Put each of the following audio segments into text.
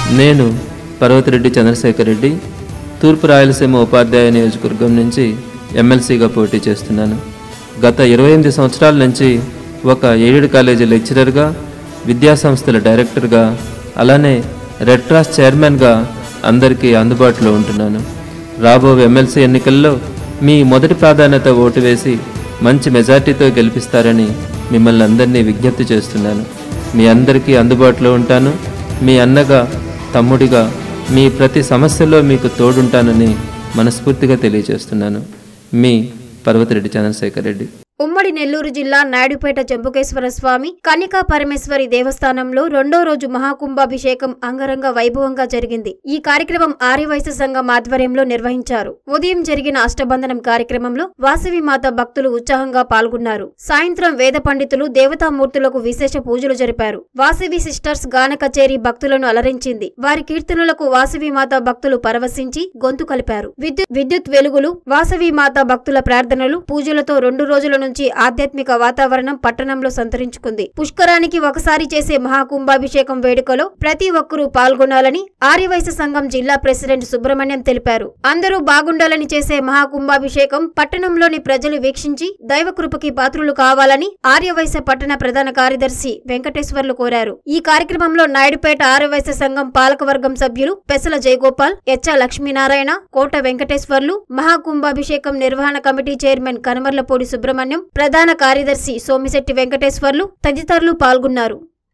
నేను పర్వతిరెడ్డి చంద్రశేఖర్ రెడ్డి తూర్పు రాయలసీమ ఉపాధ్యాయ నియోజకవర్గం నుంచి ఎమ్మెల్సీగా పోటీ చేస్తున్నాను గత ఇరవై ఎనిమిది సంవత్సరాల నుంచి ఒక ఎయిడెడ్ కాలేజీ లెక్చరర్గా విద్యాసంస్థల డైరెక్టర్గా అలానే రెడ్ క్రాస్ చైర్మన్గా అందరికీ అందుబాటులో ఉంటున్నాను రాబో ఎమ్మెల్సీ ఎన్నికల్లో మీ మొదటి ప్రాధాన్యత ఓటు వేసి మంచి మెజార్టీతో గెలిపిస్తారని మిమ్మల్ని అందరినీ విజ్ఞప్తి చేస్తున్నాను మీ అందరికీ అందుబాటులో ఉంటాను మీ అన్నగా తమ్ముడిగా మీ ప్రతి సమస్యలో మీకు తోడుంటానని మనస్ఫూర్తిగా తెలియజేస్తున్నాను మీ పర్వతిరెడ్డి చంద్రశేఖర్ రెడ్డి ఉమ్మడి నెల్లూరు జిల్లా నాయుడుపేట జంబుకేశ్వర స్వామి కన్నికా పరమేశ్వరి దేవస్థానంలో రెండో రోజు మహాకుంభాభిషేకం అంగరంగ వైభవంగా జరిగింది ఈ కార్యక్రమం ఆర్యవైశ్య సంఘం ఆధ్వర్యంలో నిర్వహించారు ఉదయం జరిగిన అష్టబంధనం కార్యక్రమంలో వాసవి మాత భక్తులు ఉత్సాహంగా పాల్గొన్నారు సాయంత్రం వేద పండితులు దేవతామూర్తులకు విశేష పూజలు జరిపారు వాసవి సిస్టర్స్ గాన కచేరీ భక్తులను అలరించింది వారి కీర్తనలకు వాసవి మాత భక్తులు పరవశించి గొంతు కలిపారు విద్యుత్ విద్యుత్ వెలుగులు వాసవి మాత భక్తుల ప్రార్థనలు పూజలతో రెండు రోజుల నుంచి ఆధ్యాత్మిక వాతావరణం పట్టణంలో సంతరించుకుంది పుష్కరానికి ఒకసారి చేసే మహాకుంభాభిషేకం వేడుకలో ప్రతి ఒక్కరూ పాల్గొనాలని ఆర్యవైశ్య సంఘం జిల్లా ప్రెసిడెంట్ సుబ్రహ్మణ్యం తెలిపారు అందరూ బాగుండాలని చేసే మహాకుంభాభిషేకం పట్టణంలోని ప్రజలు వీక్షించి దైవకృపకి పాత్రులు కావాలని ఆర్యవైశ్య పట్టణ ప్రధాన కార్యదర్శి వెంకటేశ్వర్లు కోరారు ఈ కార్యక్రమంలో నాయుడుపేట ఆర్యవైశ్య సంఘం పాలకవర్గం సభ్యులు పెసల జయగోపాల్ ఎచ్చ లక్ష్మీనారాయణ కోట వెంకటేశ్వర్లు మహాకుంభాభిషేకం నిర్వహణ కమిటీ చైర్మన్ కనమర్లపూడి సుబ్రహ్మణ్యం ప్రధాన కార్యదర్శి సోమిశెట్టి వెంకటేశ్వర్లు తదితరులు పాల్గొన్నారు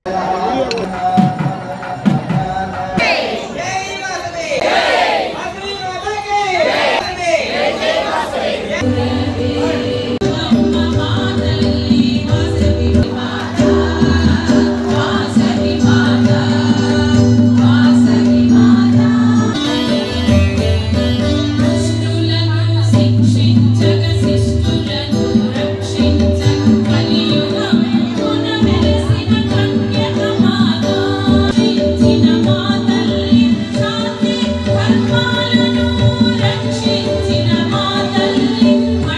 శిష్టులను శిక్షించగ శిష్టులను రక్షించగ కలియుగమున వెలసిన కన్యక మాత రక్షించిన మా తల్లి శాంతి ధర్మాలను రక్షించిన మా తల్లి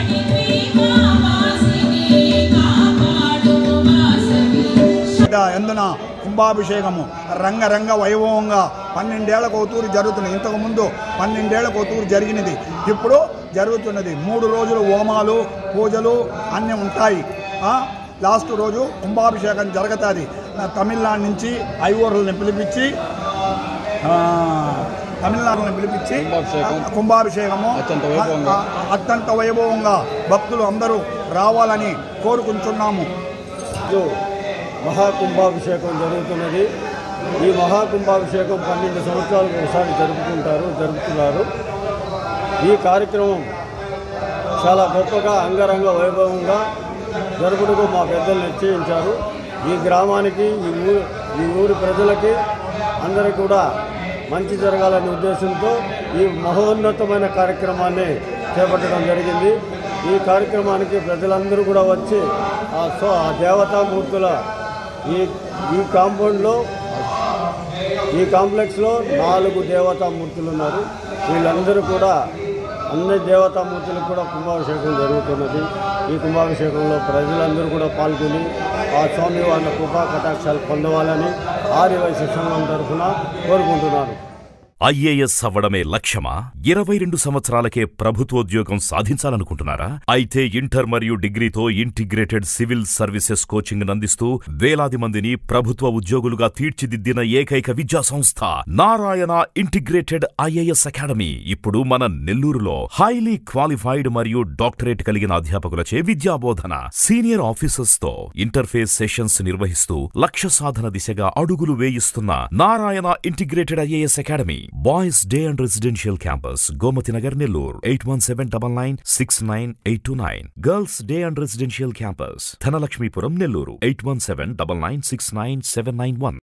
మణిద్వీపవాసిని కాపాడు వాసవి ఎందున కుంభాభిషేకము రంగరంగ వైభవంగా పన్నెండేళ్లకు ఒక తూరు జరుగుతున్నది ఇంతకు ముందు పన్నెండేళ్లకు ఒక తూరు జరిగినది ఇప్పుడు జరుగుతున్నది మూడు రోజులు హోమాలు పూజలు అన్నీ ఉంటాయి ఆ, లాస్ట్ రోజు కుంభాభిషేకం జరుగుతుంది తమిళనాడు నుంచి ఐఓర్లని పిలిపించి ఆ, తమిళనాడుని పిలిపించి ఆ, కుంభాభిషేకము ఆ, అత్యంత వైభవంగా భక్తులు అందరూ రావాలని కోరుకుంటున్నాము రోజు మహాకుంభాభిషేకం జరుగుతున్నది ఈ మహాకుంభాభిషేకం పన్నెండు సంవత్సరాలకు ఒకసారి జరుపుకుంటారు జరుపుతున్నారు ఈ కార్యక్రమం చాలా గొప్పగా అంగరంగ వైభవంగా జరుపుటకు మా పెద్దలు నిశ్చయించారు ఈ గ్రామానికి ఈ ఊరు ఈ ఊరి ప్రజలకి అందరికీ కూడా మంచి జరగాలనే ఉద్దేశంతో ఈ మహోన్నతమైన కార్యక్రమాన్ని చేపట్టడం జరిగింది ఈ కార్యక్రమానికి ప్రజలందరూ కూడా వచ్చి ఆ సో ఆ దేవతామూర్తుల ఈ ఈ కాంపౌండ్లో ఈ కాంప్లెక్స్లో నాలుగు దేవతామూర్తులు ఉన్నారు వీళ్ళందరూ కూడా అన్ని దేవతామూర్తులకు కూడా కుంభాభిషేకం జరుగుతున్నది ఈ కుంభాభిషేకంలో ప్రజలందరూ కూడా పాల్గొని ఆ స్వామి వాళ్ళ కృపా కటాక్షాలు పొందవాలని ఆర్యవైశ్య సంఘం తరఫున కోరుకుంటున్నాను ఐఏఎస్ అవ్వడమే లక్ష్యమా ఇరవై రెండు సంవత్సరాలకే ప్రభుత్వోద్యోగం సాధించాలనుకుంటున్నారా అయితే ఇంటర్ మరియు డిగ్రీతో ఇంటిగ్రేటెడ్ సివిల్ సర్వీసెస్ కోచింగ్ అందిస్తూ వేలాది మందిని ప్రభుత్వ ఉద్యోగులుగా తీర్చిదిద్దిన ఏకైక విద్యా సంస్థ నారాయణ ఇంటిగ్రేటెడ్ ఐఏఎస్ అకాడమీ ఇప్పుడు మన నెల్లూరులో హైలీ క్వాలిఫైడ్ మరియు డాక్టరేట్ కలిగిన అధ్యాపకులచే విద్యాబోధన సీనియర్ ఆఫీసర్స్ తో ఇంటర్ఫేస్ సెషన్స్ నిర్వహిస్తూ లక్ష్య సాధన దిశగా అడుగులు వేయిస్తున్న Narayana integrated IAS academy boys day and residential campus Gomathi Nagar Nellore eight one seven double nine six nine eight two nine girls day and residential campus Dhanalakshmipuram Nellore eight one seven double nine six nine seven nine one